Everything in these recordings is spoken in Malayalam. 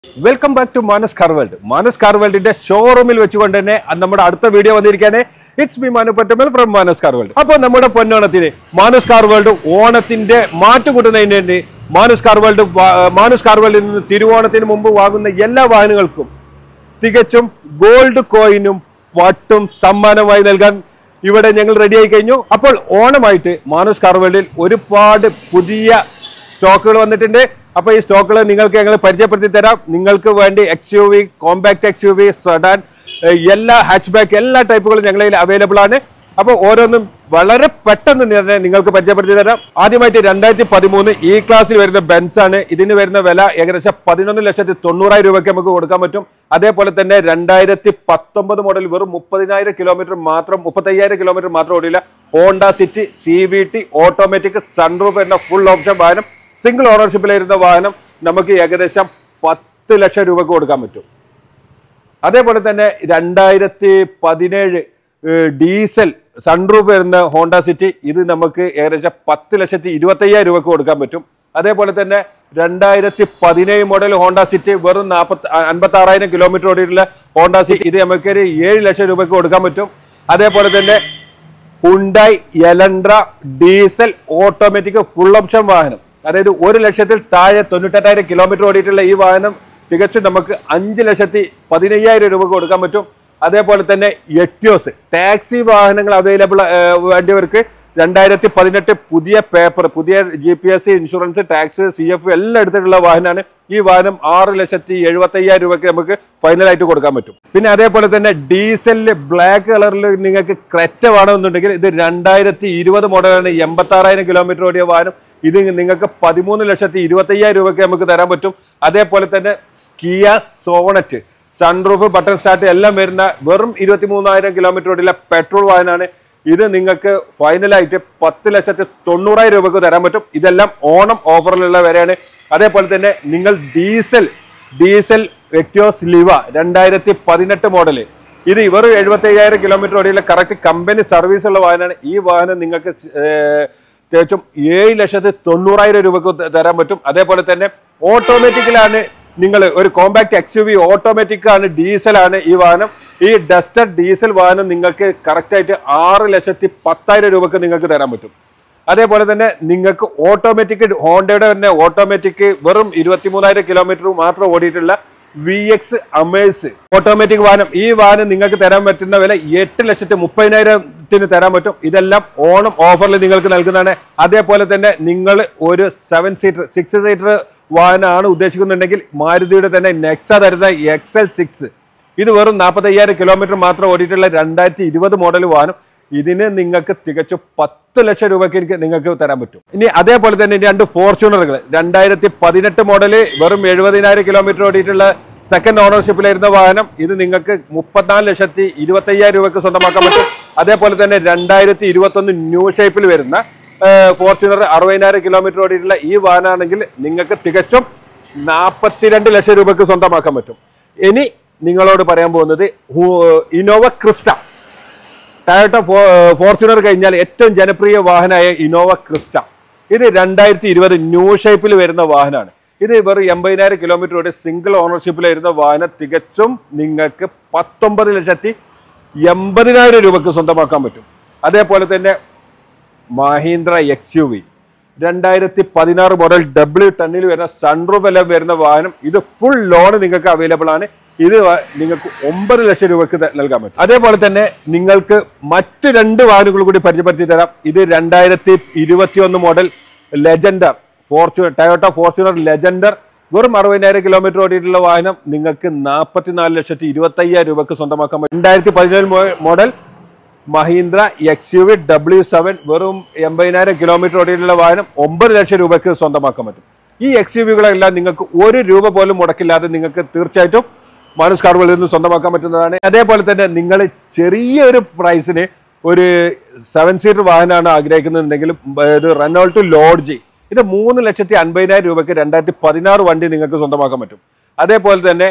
welcome back to Manas car world Manas car വേൾഡിന്റെ ഷോറൂമിൽ വെച്ചുകൊണ്ട് തന്നെ അത് നമ്മുടെ അടുത്ത വീഡിയോ വന്നിരിക്കാന് ഇറ്റ്സ് മി മാനുപറ്റമൽ ഫ്രം മാനസ് കാർ വേൾഡ് അപ്പോൾ നമ്മുടെ പൊന്നോണത്തിന് മാനസ് കാർ വേൾഡ് ഓണത്തിന്റെ മാറ്റുകൂട്ടുന്നതിന് വേണ്ടി മാനസ് കാർ വേൾഡ് വാ- മാനസ് കാർ വേൾഡിൽ നിന്ന് തിരുവോണത്തിന് മുമ്പ് വാങ്ങുന്ന എല്ലാ വാഹനങ്ങൾക്കും തികച്ചും ഗോൾഡ് കോയിനും പട്ടും സമ്മാനമായി നൽകാൻ ഇവിടെ ഞങ്ങൾ റെഡിയായി കഴിഞ്ഞു അപ്പോൾ ഓണമായിട്ട് മാനസ് കാർവേൾഡിൽ ഒരുപാട് പുതിയ സ്റ്റോക്കുകൾ വന്നിട്ടുണ്ട് അപ്പൊ ഈ സ്റ്റോക്കുകൾ നിങ്ങൾക്ക് ഞങ്ങൾ പരിചയപ്പെടുത്തി തരാം നിങ്ങൾക്ക് വേണ്ടി X U V compact X U V sedan എല്ലാ ഹാച്ച് ബാക്ക് എല്ലാ ടൈപ്പുകളും ഞങ്ങളിൽ അവൈലബിൾ ആണ് അപ്പോൾ ഓരോന്നും വളരെ പെട്ടെന്ന് തന്നെ നിങ്ങൾക്ക് പരിചയപ്പെടുത്തി തരാം ആദ്യമായിട്ട് രണ്ടായിരത്തി പതിമൂന്ന് ഈ ക്ലാസ്സിൽ വരുന്ന ബെൻസ് ആണ് ഇതിന് വരുന്ന വില ഏകദേശം പതിനൊന്ന് ലക്ഷത്തി തൊണ്ണൂറായിരം രൂപയ്ക്ക് നമുക്ക് കൊടുക്കാൻ പറ്റും അതേപോലെ തന്നെ രണ്ടായിരത്തി പത്തൊമ്പത് മോഡൽ വെറും മുപ്പതിനായിരം കിലോമീറ്റർ മാത്രം മുപ്പത്തയ്യായിരം കിലോമീറ്റർ മാത്രം ഓടില്ല Honda City C V T automatic sunroof എന്ന ഫുൾ ഓപ്ഷൻ വാഹനം സിംഗിൾ ഓണർഷിപ്പിലായിരുന്ന വാഹനം നമുക്ക് ഏകദേശം പത്ത് ലക്ഷം രൂപക്ക് കൊടുക്കാൻ പറ്റും അതേപോലെ തന്നെ രണ്ടായിരത്തി പതിനേഴ് ഡീസൽ സൺറൂഫ് വരുന്ന ഹോണ്ട സിറ്റി ഇത് നമുക്ക് ഏകദേശം പത്ത് ലക്ഷത്തി ഇരുപത്തയ്യായിരം രൂപക്ക് കൊടുക്കാൻ പറ്റും അതേപോലെ തന്നെ രണ്ടായിരത്തി പതിനേഴ് മോഡൽ ഹോണ്ട സിറ്റി വെറും നാൽപ്പത്തി അൻപത്തി ആറായിരം കിലോമീറ്റർ ഓടിയിട്ടുള്ള ഹോണ്ട സിറ്റി ഇത് നമുക്ക് ഒരു ഏഴ് ലക്ഷം രൂപക്ക് കൊടുക്കാൻ പറ്റും അതേപോലെ തന്നെ Hyundai Elantra diesel automatic full option വാഹനം അതായത് ഒരു ലക്ഷത്തിൽ താഴെ തൊണ്ണൂറ്റെട്ടായിരം കിലോമീറ്റർ ഓടിയിട്ടുള്ള ഈ വാഹനം തികച്ചും നമുക്ക് അഞ്ച് ലക്ഷത്തി പതിനയ്യായിരം രൂപ കൊടുക്കാൻ പറ്റും അതേപോലെ തന്നെ എറ്റിയോസ് ടാക്സി വാഹനങ്ങൾ അവൈലബിൾ വേണ്ടിയവർക്ക് രണ്ടായിരത്തി പതിനെട്ട് പുതിയ പേപ്പർ പുതിയ G P S insurance tax C F എല്ലാം എടുത്തിട്ടുള്ള വാഹനമാണ് ഈ വാഹനം ആറ് ലക്ഷത്തി എഴുപത്തി അയ്യായിരം രൂപയ്ക്ക് നമുക്ക് ഫൈനലായിട്ട് കൊടുക്കാൻ പറ്റും പിന്നെ അതേപോലെ തന്നെ ഡീസലില് ബ്ലാക്ക് കളറിൽ നിങ്ങൾക്ക് ക്രെറ്റ വേണമെന്നുണ്ടെങ്കിൽ ഇത് രണ്ടായിരത്തി ഇരുപത് മോഡലാണ് എൺപത്തി ആറായിരം കിലോമീറ്റർ ഓടിയ വാഹനം ഇത് നിങ്ങൾക്ക് പതിമൂന്ന് ലക്ഷത്തി ഇരുപത്തി അയ്യായിരം രൂപയ്ക്ക് നമുക്ക് തരാൻ പറ്റും അതേപോലെ തന്നെ Kia Sonet sunroof button start എല്ലാം വരുന്ന വെറും ഇരുപത്തി മൂന്നായിരം കിലോമീറ്റർ ഓടിയുള്ള പെട്രോൾ വാഹനമാണ് ഇത് നിങ്ങൾക്ക് ഫൈനലായിട്ട് പത്ത് ലക്ഷത്തി തൊണ്ണൂറായിരം രൂപക്ക് തരാൻ പറ്റും ഇതെല്ലാം ഓണം ഓഫറിലുള്ള വരെയാണ് അതേപോലെ തന്നെ നിങ്ങൾ ഡീസൽ ഡീസൽ എറ്റിയോസ് ലിവ രണ്ടായിരത്തി പതിനെട്ട് മോഡല് ഇത് വെറും എഴുപത്തി അയ്യായിരം കിലോമീറ്റർ ഓടിയുള്ള കറക്റ്റ് കമ്പനി സർവീസ് ഉള്ള വാഹനമാണ് ഈ വാഹനം നിങ്ങൾക്ക് ഏർ, തികച്ചും ഏഴ് ലക്ഷത്തി തൊണ്ണൂറായിരം രൂപക്ക് ത- തരാൻ പറ്റും അതേപോലെ തന്നെ ഓട്ടോമാറ്റിക്കലാണ് നിങ്ങൾ ഒരു compact X U V automatic ആണ് ഡീസൽ ആണ് ഈ വാഹനം ഈ ഡസ്റ്റർ ഡീസൽ വാഹനം നിങ്ങൾക്ക് കറക്റ്റ് ആയിട്ട് ആറ് ലക്ഷത്തി പത്തായിരം രൂപക്ക് നിങ്ങൾക്ക് തരാൻ പറ്റും അതേപോലെ തന്നെ നിങ്ങൾക്ക് ഓട്ടോമാറ്റിക് ഹോണ്ടയുടെ തന്നെ ഓട്ടോമാറ്റിക് വെറും ഇരുപത്തി മൂന്നായിരം കിലോമീറ്റർ മാത്രം ഓടിയിട്ടുള്ള വി എക്സ് അമേഴ്സ് ഓട്ടോമാറ്റിക് വാഹനം ഈ വാഹനം നിങ്ങൾക്ക് തരാൻ പറ്റുന്ന വില എട്ട് ലക്ഷത്തി മുപ്പതിനായിരത്തിന് തരാൻ പറ്റും ഇതെല്ലാം ഓണം ഓഫറിൽ നിങ്ങൾക്ക് നൽകുന്നതാണ് അതേപോലെ തന്നെ നിങ്ങൾ ഒരു സെവൻ സീറ്റർ സിക്സ് സീറ്റർ വാഹനമാണ് ഉദ്ദേശിക്കുന്നുണ്ടെങ്കിൽ മാരുതിയുടെ തന്നെ നെക്സ തരുന്ന എക്സൽ സിക്സ് ഇത് വെറും നാൽപ്പത്തയ്യായിരം കിലോമീറ്റർ മാത്രം ഓടിയിട്ടുള്ള രണ്ടായിരത്തി ഇരുപത് മോഡൽ വാഹനം ഇതിന് നിങ്ങൾക്ക് തികച്ചും പത്ത് ലക്ഷം രൂപയ്ക്ക് എനിക്ക് നിങ്ങൾക്ക് തരാൻ പറ്റും ഇനി അതേപോലെ തന്നെ ഇനി രണ്ട് ഫോർച്യൂണറുകൾ രണ്ടായിരത്തി പതിനെട്ട് മോഡല് വെറും എഴുപതിനായിരം കിലോമീറ്റർ ഓടിയിട്ടുള്ള സെക്കൻഡ് ഓണർഷിപ്പിലായിരുന്ന വാഹനം ഇത് നിങ്ങൾക്ക് മുപ്പത്തിനാല് ലക്ഷത്തി ഇരുപത്തയ്യായിരം രൂപയ്ക്ക് സ്വന്തമാക്കാൻ പറ്റും അതേപോലെ തന്നെ രണ്ടായിരത്തി ഇരുപത്തൊന്ന് ന്യൂ ഷേപ്പിൽ വരുന്ന ഫോർച്യൂണർ അറുപതിനായിരം കിലോമീറ്റർ ഓടിയിട്ടുള്ള ഈ വാഹനമാണെങ്കിൽ നിങ്ങൾക്ക് തികച്ചും നാൽപ്പത്തിരണ്ട് ലക്ഷം രൂപയ്ക്ക് സ്വന്തമാക്കാൻ പറ്റും ഇനി നിങ്ങളോട് പറയാൻ പോകുന്നത് ഹു- ഇന്നോവ ക്രിസ്റ്റ ടയോട്ട ഫോ- ഫോർച്യൂണർ കഴിഞ്ഞാൽ ഏറ്റവും ജനപ്രിയ വാഹനമായ ഇന്നോവ ക്രിസ്റ്റ ഇത് രണ്ടായിരത്തി ഇരുപത് ന്യൂ ഷേപ്പിൽ വരുന്ന വാഹനമാണ് ഇത് വെറും എൺപതിനായിരം കിലോമീറ്റർ ഓടി സിംഗിൾ ഓണർഷിപ്പിൽ വരുന്ന വാഹനം തികച്ചും നിങ്ങൾക്ക് പത്തൊമ്പത് ലക്ഷത്തി എൺപതിനായിരം രൂപക്ക് സ്വന്തമാക്കാൻ പറ്റും അതേപോലെ തന്നെ മഹീന്ദ്ര എക്സ് യു വി രണ്ടായിരത്തി പതിനാറ് മോഡൽ ഡബ്ല്യു ടണ്ണിൽ വരുന്ന സൺറൂഫ് എല്ലാം വരുന്ന വാഹനം ഇത് ഫുൾ ലോൺ നിങ്ങൾക്ക് അവൈലബിൾ ആണ് ഇത് വ- നിങ്ങൾക്ക് ഒമ്പത് ലക്ഷം രൂപക്ക് ത- നൽകാൻ പറ്റും അതേപോലെ തന്നെ നിങ്ങൾക്ക് മറ്റ് രണ്ട് വാഹനങ്ങൾ കൂടി പരിചയപ്പെടുത്തി തരാം ഇത് രണ്ടായിരത്തി ഇരുപത്തി ഒന്ന് model Legender Fortuner Toyota Fortuner Legender വെറും അറുപതിനായിരം കിലോമീറ്റർ ഓടിയിട്ടുള്ള വാഹനം നിങ്ങൾക്ക് നാൽപ്പത്തിനാല് ലക്ഷത്തി ഇരുപത്തി അയ്യായിരം രൂപക്ക് സ്വന്തമാക്കാൻ പറ്റും രണ്ടായിരത്തി പതിനേഴ് model Mahindra X U V W seven വെറും എൺപതിനായിരം കിലോമീറ്റർ ഓടിയിട്ടുള്ള വാഹനം ഒമ്പത് ലക്ഷം രൂപയ്ക്ക് സ്വന്തമാക്കാൻ പറ്റും ഈ എക്സ് യു വികളെല്ലാം നിങ്ങൾക്ക് ഒരു രൂപ പോലും മുടക്കില്ലാതെ നിങ്ങൾക്ക് തീർച്ചയായിട്ടും മാനുസ് കാറുകളിൽ നിന്ന് സ്വന്തമാക്കാൻ പറ്റുന്നതാണ് അതേപോലെ തന്നെ നിങ്ങൾ ചെറിയൊരു പ്രൈസിന് ഒരു സെവൻ സീറ്റർ വാഹനമാണ് ആഗ്രഹിക്കുന്നുണ്ടെങ്കിൽ ഒരു റെനോൾട്ട് ലോഡ്ജി ഇത് മൂന്ന് ലക്ഷത്തി അൻപതിനായിരം രൂപയ്ക്ക് രണ്ടായിരത്തി പതിനാറ് വണ്ടി നിങ്ങൾക്ക് സ്വന്തമാക്കാൻ പറ്റും അതേപോലെ തന്നെ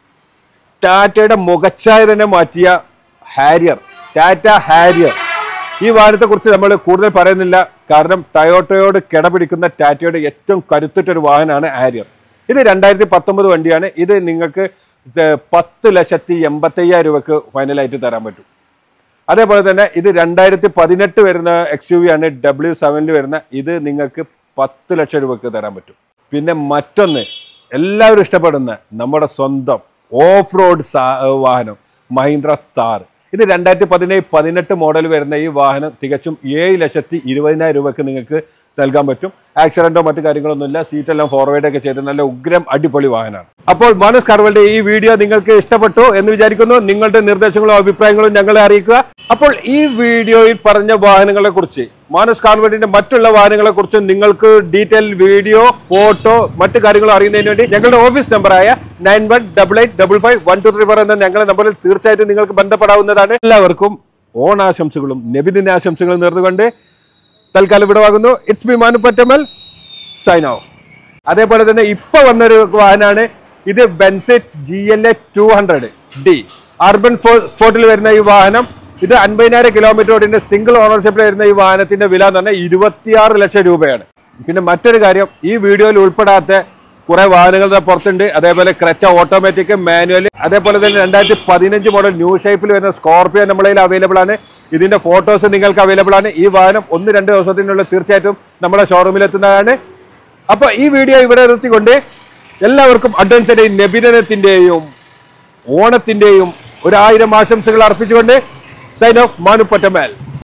ടാറ്റയുടെ മുഖച്ഛായ തന്നെ മാറ്റിയ ഹാരിയർ ടാറ്റ ഹാരിയർ ഈ വാഹനത്തെ കുറിച്ച് നമ്മൾ കൂടുതൽ പറയുന്നില്ല കാരണം ടയോട്ടയോട് കിടപിടിക്കുന്ന ടാറ്റയുടെ ഏറ്റവും കരുത്തുറ്റ ഒരു വാഹനമാണ് ഹാരിയർ ഇത് രണ്ടായിരത്തി പത്തൊമ്പത് വണ്ടിയാണ് ഇത് നിങ്ങൾക്ക് ഇത് പത്ത് ലക്ഷത്തി എൺപത്തയ്യായിരം രൂപക്ക് ഫൈനലായിട്ട് തരാൻ പറ്റും അതേപോലെ തന്നെ ഇത് രണ്ടായിരത്തി പതിനെട്ട് വരുന്ന എക്സ് യു വി ആണ് ഡബ്ല്യു സെവനിൽ വരുന്ന ഇത് നിങ്ങൾക്ക് പത്ത് ലക്ഷം രൂപക്ക് തരാൻ പറ്റും പിന്നെ മറ്റൊന്ന് എല്ലാവരും ഇഷ്ടപ്പെടുന്ന നമ്മുടെ സ്വന്തം ഓഫ് റോഡ് വാഹനം മഹീന്ദ്ര താർ ഇത് രണ്ടായിരത്തി പതിനേഴ് പതിനെട്ട് മോഡൽ വരുന്ന ഈ വാഹനം തികച്ചും ഏഴ് ലക്ഷത്തി ഇരുപതിനായിരം രൂപക്ക് നിങ്ങൾക്ക് നൽകാൻ പറ്റും ആക്സിഡന്റോ മറ്റു കാര്യങ്ങളൊന്നുമില്ല സീറ്റെല്ലാം ഫോർവേഡ് ഒക്കെ ചെയ്ത് നല്ല ഉഗ്രം അടിപൊളി വാഹനമാണ് അപ്പോൾ മാനസ് കാർവലിന്റെ ഈ വീഡിയോ നിങ്ങൾക്ക് ഇഷ്ടപ്പെട്ടു എന്ന് വിചാരിക്കുന്നു നിങ്ങളുടെ നിർദ്ദേശങ്ങളും അഭിപ്രായങ്ങളും ഞങ്ങളെ അറിയിക്കുക അപ്പോൾ ഈ വീഡിയോയിൽ പറഞ്ഞ വാഹനങ്ങളെ കുറിച്ച് മാനസ് കാർവലിന്റെ മറ്റുള്ള വാഹനങ്ങളെ കുറിച്ച് നിങ്ങൾക്ക് ഡീറ്റെയിൽ വീഡിയോ ഫോട്ടോ മറ്റു കാര്യങ്ങളും അറിയുന്നതിന് വേണ്ടി ഞങ്ങളുടെ ഓഫീസ് നമ്പറായ nine one double eight double five one two three four എന്ന ഞങ്ങളുടെ നമ്പറിൽ തീർച്ചയായിട്ടും നിങ്ങൾക്ക് ബന്ധപ്പെടാവുന്നതാണ് എല്ലാവർക്കും ഓണാശംസകളും നബിദിനാശംസകളും നേർന്നുകൊണ്ട് തൽക്കാലം വിടവാകുന്നു ഇറ്റ്സ് മി മാനുപ്പറ്റമൽ സൈൻ ഓഫ് അതേപോലെ തന്നെ ഇപ്പൊ വന്നൊരു വാഹനമാണ് ഇത് ബെൻസെറ്റ് G L A two hundred D urban സ്പോട്ടിൽ വരുന്ന ഈ വാഹനം ഇത് അൻപതിനായിരം കിലോമീറ്റർ ഓടിന്റെ സിംഗിൾ ഓണർഷിപ്പിൽ വരുന്ന ഈ വാഹനത്തിന്റെ വില എന്ന് പറഞ്ഞാൽ ഇരുപത്തിയാറ് ലക്ഷം രൂപയാണ് പിന്നെ മറ്റൊരു കാര്യം ഈ വീഡിയോയിൽ ഉൾപ്പെടാത്ത കുറെ വാഹനങ്ങളുടെ പുറത്തുണ്ട് അതേപോലെ ക്രെറ്റ ഓട്ടോമാറ്റിക് മാനുവൽ അതേപോലെ തന്നെ രണ്ടായിരത്തി പതിനഞ്ച് മോഡൽ ന്യൂ ഷേപ്പിൽ വരുന്ന സ്കോർപിയോ നമ്മുടെ കയ്യിൽ അവൈലബിൾ ആണ് ഇതിന്റെ ഫോട്ടോസ് നിങ്ങൾക്ക് അവൈലബിൾ ആണ് ഈ വാഹനം ഒന്ന് രണ്ട് ദിവസത്തിനുള്ളിൽ തീർച്ചയായിട്ടും നമ്മുടെ ഷോറൂമിൽ എത്തുന്നതാണ് അപ്പൊ ഈ വീഡിയോ ഇവിടെ നിർത്തിക്കൊണ്ട് എല്ലാവർക്കും അഡ്വാൻസിന്റെ നബിദിനത്തിന്റെയും ഓണത്തിന്റെയും ഒരായിരം ആശംസകൾ അർപ്പിച്ചുകൊണ്ട് സൈൻ ഓഫ് മാനുപ്പറ്റമേൽ